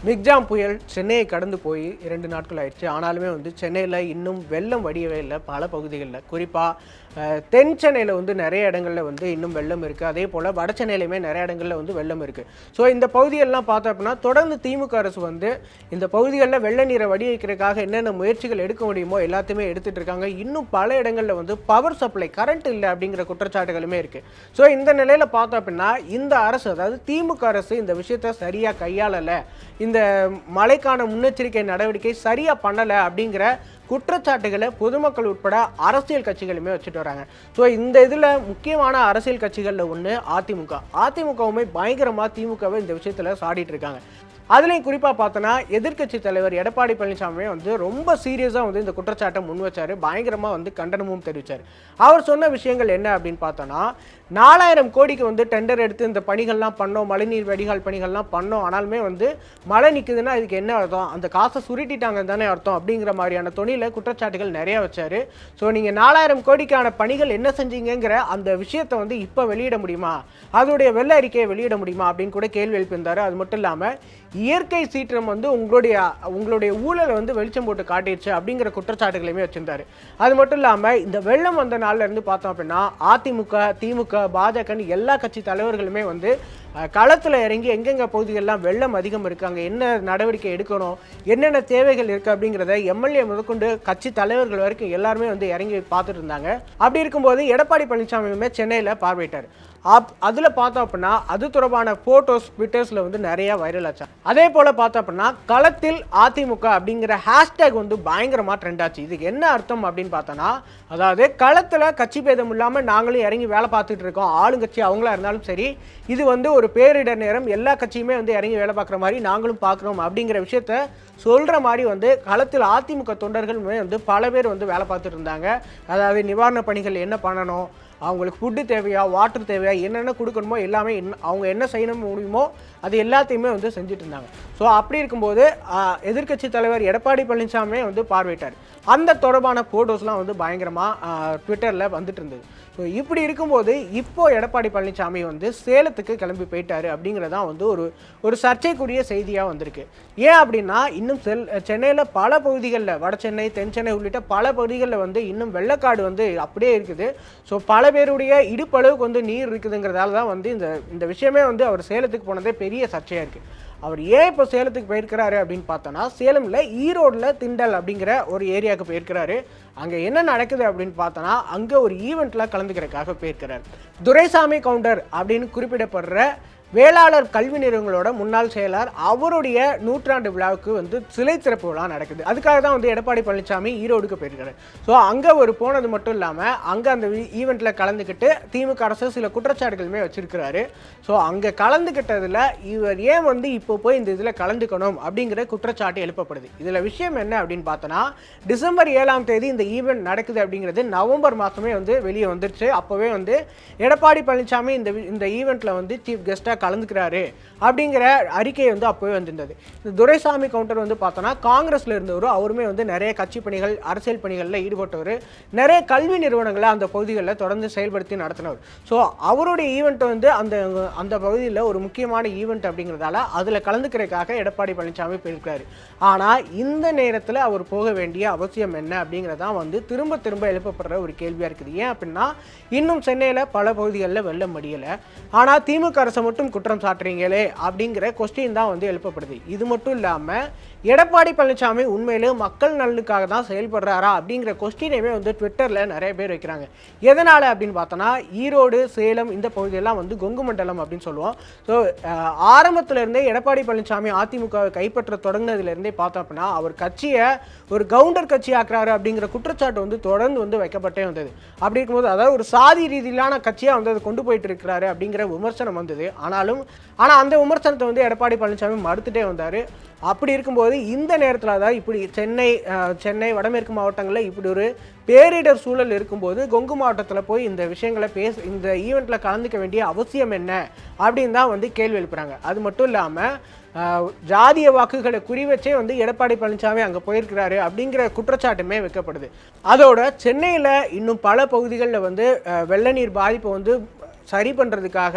Michaung புயல் சென்னையை கடந்து போய் இரண்டு நாட்கள் ஆயிடுச்சு ஆனாலுமே வந்து சென்னையில் இன்னும் வெள்ளம் வடியவே இல்லை பல பகுதிகளில் குறிப்பாக தென் சென்னையில் வந்து நிறைய இடங்களில் வந்து இன்னும் வெள்ளம் இருக்குது அதே போல் வட சென்னையிலுமே நிறைய இடங்களில் வந்து வெள்ளம் இருக்குது ஸோ இந்த பகுதிகளெலாம் பார்த்தோம் அப்படின்னா தொடர்ந்து திமுக அரசு வந்து இந்த பகுதிகளில் வெள்ள நீரை வடி வைக்கிறதுக்காக என்னென்ன முயற்சிகள் எடுக்க முடியுமோ எல்லாத்தையுமே எடுத்துட்டு இருக்காங்க இன்னும் பல இடங்களில் வந்து பவர் சப்ளை கரண்ட் இல்லை அப்படிங்கிற குற்றச்சாட்டுகளுமே இருக்குது ஸோ இந்த நிலையில் பார்த்தோம் அப்படின்னா இந்த அரசு அதாவது திமுக அரசு இந்த விஷயத்தை சரியாக கையாளலை இந்த மழைக்கான முன்னெச்சரிக்கை நடவடிக்கை சரியாக பண்ணலை அப்படிங்கிற குற்றச்சாட்டுகளை பொதுமக்கள் உட்பட அரசியல் கட்சிகளுமே வச்சுட்டு வராங்க ஸோ இந்த இதில் முக்கியமான அரசியல் கட்சிகளில் ஒன்று அதிமுக அதிமுகவுமே பயங்கரமாக திமுகவை இந்த விஷயத்தில் சாடிட்டு இருக்காங்க அதுலேயும் குறிப்பாக பார்த்தோன்னா எதிர்க்கட்சி தலைவர் எடப்பாடி பழனிசாமி வந்து ரொம்ப சீரியஸாக வந்து இந்த குற்றச்சாட்டை முன் வச்சாரு பயங்கரமாக வந்து கண்டனமும் தெரிவித்தார் அவர் சொன்ன விஷயங்கள் என்ன அப்படின்னு பார்த்தோன்னா நாலாயிரம் கோடிக்கு வந்து டெண்டர் எடுத்து இந்த பணிகள்லாம் பண்ணோம் மழைநீர் வடிகால் பணிகள்லாம் பண்ணோம் ஆனாலுமே வந்து மழை நிற்குதுன்னா இதுக்கு என்ன அர்த்தம் அந்த காசை சுருட்டிட்டாங்க தானே அர்த்தம் அப்படிங்கிற மாதிரியான தொனியில் குற்றச்சாட்டுகள் நிறைய வச்சாரு ஸோ நீங்கள் நாலாயிரம் கோடிக்கான பணிகள் என்ன செஞ்சீங்கங்கிற அந்த விஷயத்தை வந்து இப்போ வெளியிட முடியுமா அதோடைய வெள்ள அறிக்கையை வெளியிட முடியுமா அப்படின்னு கூட கேள்வி எழுப்பியிருந்தாரு அது மட்டும் இல்லாமல் இயற்கை சீற்றம் வந்து உங்களுடைய உங்களுடைய ஊழலை வந்து வெளிச்சம் போட்டு காட்டிடுச்சு அப்படிங்கிற குற்றச்சாட்டுகளையுமே வச்சிருந்தாரு அது மட்டும் இல்லாமல் இந்த வெள்ளம் வந்த நாள்ல இருந்து பார்த்தோம் அப்படின்னா அதிமுக திமுக பாஜகன்னு எல்லா கட்சி தலைவர்களுமே வந்து அஹ், களத்துல இறங்கி எங்கெங்க பகுதிகளெல்லாம் வெள்ளம் அதிகம் இருக்கு அங்கே என்ன நடவடிக்கை எடுக்கணும் என்னென்ன தேவைகள் இருக்கு அப்படிங்கிறத எம்எல்ஏ முதற்கொண்டு கட்சி தலைவர்கள் வரைக்கும் எல்லாருமே வந்து இறங்கி பார்த்துட்டு இருந்தாங்க அப்படி இருக்கும்போது எடப்பாடி பழனிசாமியுமே சென்னையில் பார்வையிட்டார் அப் அதில் பார்த்தோம் அப்படின்னா அது தொடர்பான ஃபோட்டோஸ் ட்விட்டர்ஸில் வந்து நிறைய வைரல் ஆச்சு அதே போல் பார்த்தோம் அப்படின்னா களத்தில் அதிமுக அப்படிங்கிற ஹேஷ்டேக் வந்து பயங்கரமாக ட்ரெண்ட் ஆச்சு இதுக்கு என்ன அர்த்தம் அப்படின்னு பார்த்தோன்னா அதாவது களத்தில் கட்சி பேதம் இல்லாமல் நாங்களும் இறங்கி வேலை பார்த்துட்டு இருக்கோம் ஆளுங்கட்சி அவங்களா இருந்தாலும் சரி இது வந்து ஒரு பேரிடர் நேரம் எல்லா கட்சியுமே வந்து இறங்கி வேலை பார்க்குற மாதிரி நாங்களும் பார்க்குறோம் அப்படிங்கிற விஷயத்த சொல்கிற மாதிரி வந்து களத்தில் அதிமுக தொண்டர்களுமே வந்து பல பேர் வந்து வேலை பார்த்துட்டு இருந்தாங்க அதாவது நிவாரணப் பணிகள் என்ன பண்ணணும் அவங்களுக்கு ஃபுட்டு தேவையா வாட்டர் தேவையா என்னென்ன கொடுக்கணுமோ எல்லாமே என்ன அவங்க என்ன செய்யணும் முடியுமோ அது எல்லாத்தையுமே வந்து செஞ்சுட்டு இருந்தாங்க ஸோ அப்படி இருக்கும்போது எதிர்க்கட்சி தலைவர் எடப்பாடி பழனிசாமியே வந்து பார்வையிட்டார் அந்த தொடர்பான ஃபோட்டோஸ்லாம் வந்து பயங்கரமாக ட்விட்டரில் வந்துட்டு இருந்தது ஸோ இப்படி இருக்கும்போது இப்போ எடப்பாடி பழனிசாமி வந்து சேலத்துக்கு கிளம்பி போயிட்டாரு அப்படிங்கிறதான் வந்து ஒரு ஒரு சர்ச்சைக்குரிய செய்தியாக வந்திருக்கு ஏன் அப்படின்னா இன்னும் செல் சென்னையில் பல பகுதிகளில் வட சென்னை தென் சென்னை உள்ளிட்ட பல பகுதிகளில் வந்து இன்னும் வெள்ளக்காடு வந்து அப்படியே இருக்குது ஸோ பல பேருடைய இடுப்பளவுக்கு வந்து நீர் இருக்குதுங்கிறதால தான் வந்து இந்த இந்த விஷயமே வந்து அவர் சேலத்துக்கு போனதே பெரிய சர்ச்சையாக இருக்குது அவர் ஏன் இப்போ சேலத்துக்கு போயிருக்கிறாரு அப்படின்னு பார்த்தோன்னா சேலமில் ஈரோடில் திண்டல் அப்படிங்கிற ஒரு ஏரியாவுக்கு போயிருக்கிறாரு அங்கே என்ன நடக்குது அப்படின்னு பார்த்தோன்னா அங்கே ஒரு ஈவெண்ட்டில் கலந்துக்கிறதுக்காக போயிருக்கிறார் துரைசாமி கவுண்டர் அப்படின்னு குறிப்பிடப்படுற வேளாளர் கல்வி நிறுவனங்களோட முன்னாள் செயலர் அவருடைய நூற்றாண்டு விழாவுக்கு வந்து சிலை திறப்பு விழா நடக்குது அதுக்காக தான் வந்து எடப்பாடி பழனிசாமி ஈரோடுக்கு போயிருக்காரு ஸோ அங்கே ஒரு போனது மட்டும் இல்லாமல் அங்கே அந்த ஈவெண்ட்டில் கலந்துக்கிட்டு திமுக அரசு சில குற்றச்சாட்டுகளுமே வச்சிருக்கிறாரு ஸோ அங்கே கலந்துக்கிட்டதில் இவர் ஏன் வந்து இப்போ போய் இந்த இதில் கலந்துக்கணும் அப்படிங்கிற குற்றச்சாட்டு எழுப்பப்படுது இதில் விஷயம் என்ன அப்படின்னு பார்த்தோன்னா டிசம்பர் ஏழாம் தேதி இந்த ஈவெண்ட் நடக்குது அப்படிங்கிறது நவம்பர் மாதமே வந்து வெளியே வந்துருச்சு அப்போவே வந்து எடப்பாடி பழனிசாமி இந்த வி- இந்த ஈவெண்ட்டில் வந்து சீஃப் கெஸ்ட்டாக கலந்துக்கிறாரு அப்படிங்கிற அறிக்கை வந்து அப்போவே வந்திருந்தது இந்த துரைசாமி கவுண்டர் வந்து பார்த்தோன்னா காங்கிரஸில் இருந்தவர் அவருமே வந்து நிறைய கட்சி பணிகள் அரசியல் பணிகளில் ஈடுபட்டவர் நிறைய கல்வி நிறுவனங்களை அந்த பகுதிகளில் தொடர்ந்து செயல்படுத்தி நடத்தினவர் ஸோ அவருடைய ஈவெண்ட் வந்து அந்த அந்த பகுதியில் ஒரு முக்கியமான ஈவெண்ட் அப்படிங்கிறதால அதில் கலந்துக்கிறதுக்காக எடப்பாடி பழனிசாமி போயிருக்காரு ஆனால் இந்த நேரத்தில் அவர் போக வேண்டிய அவசியம் என்ன அப்படிங்கிறதான் வந்து திரும்ப திரும்ப எழுப்பப்படுற ஒரு கேள்வியாக இருக்குது ஏன் அப்படின்னா இன்னும் சென்னையில் பல பகுதிகளில் வெள்ளம் முடியலை ஆனால் திமுக அரசை மட்டும் குற்றம் சாட்டுறீங்களே அப்படிங்கிற கொஸ்டின் தான் வந்து எழுப்பப்படுது இது மட்டும் இல்லாமல் எடப்பாடி பழனிசாமி உண்மையிலே மக்கள் நலனுக்காக தான் செயல்படுறாரா அப்படிங்கிற கொஸ்டினையுமே வந்து ட்விட்டரில் நிறைய பேர் வைக்கிறாங்க எதனால் அப்படின்னு பார்த்தோன்னா ஈரோடு சேலம் இந்த பகுதியெல்லாம் வந்து கொங்கு மண்டலம் அப்படின்னு சொல்லுவோம் ஸோ ஆரம்பத்துல இருந்தே எடப்பாடி பழனிசாமி அதிமுகவை கைப்பற்ற தொடங்கினதுலேருந்தே பார்த்தோம் அப்படின்னா அவர் கட்சியை ஒரு கவுண்டர் கட்சி ஆக்குறாரு அப்படிங்கிற குற்றச்சாட்டு வந்து தொடர்ந்து வந்து வைக்கப்பட்டே வந்தது அப்படி இருக்கும்போது அதாவது ஒரு சாதி ரீதியிலான கட்சியாக வந்து அதை கொண்டு போயிட்டு இருக்கிறாரு அப்படிங்கிற விமர்சனம் வந்தது ஆனாலும் ஆனால் அந்த விமர்சனத்தை வந்து எடப்பாடி பழனிசாமி மறுத்துட்டே வந்தார் அப்படி இருக்கும்போது இந்த நேரத்தில் அதாவது இப்படி சென்னை அஹ், சென்னை வடமேற்கு மாவட்டங்களில் இப்படி ஒரு பேரிடர் சூழல் இருக்கும்போது கொங்கு மாவட்டத்தில் போய் இந்த விஷயங்களை பேச இந்த ஈவெண்ட்டில் கலந்துக்க வேண்டிய அவசியம் என்ன அப்படின்னு தான் வந்து கேள்வி எழுப்புறாங்க அது மட்டும் இல்லாமல் ஆஹ், ஜாதிய வாக்குகளை குறி வச்சே வந்து எடப்பாடி பழனிசாமி அங்கே போயிருக்கிறாரு அப்படிங்கிற குற்றச்சாட்டுமே வைக்கப்படுது அதோட சென்னையில் இன்னும் பல பகுதிகளில் வந்து ஆஹ், வெள்ள நீர் பாதிப்பை வந்து சரி பண்ணுறதுக்காக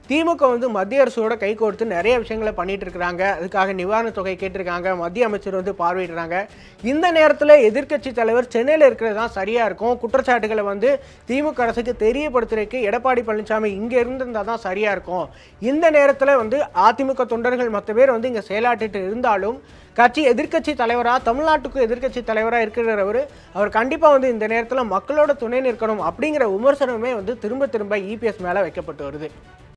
திமுக வந்து மத்திய அரசோட கை கோர்த்து நிறைய விஷயங்களை பண்ணிட்டு இருக்கிறாங்க அதுக்காக நிவாரணத் தொகை கேட்டிருக்காங்க மத்திய அமைச்சர் வந்து பார்வையிடுறாங்க இந்த நேரத்தில் எதிர்க்கட்சி தலைவர் சென்னையில் இருக்கிறது தான் சரியாக இருக்கும் குற்றச்சாட்டுகளை வந்து திமுக அரசுக்கு தெரியப்படுத்துறதுக்கு எடப்பாடி பழனிசாமி இங்கே இருந்திருந்தால் தான் சரியாக இருக்கும் இந்த நேரத்தில் வந்து அதிமுக தொண்டர்கள் மற்ற பேர் வந்து இங்கே செயலாற்றிட்டு இருந்தாலும் கட்சி எதிர்க்கட்சி தலைவராக தமிழ்நாட்டுக்கு எதிர்க்கட்சி தலைவராக இருக்கிறவர் அவர் கண்டிப்பாக வந்து இந்த நேரத்தில் மக்களோட துணை நிற்கணும் அப்படிங்கிற விமர்சனமே வந்து திரும்ப திரும்ப இபிஎஸ் மேலே வைக்கப்பட்டு வருது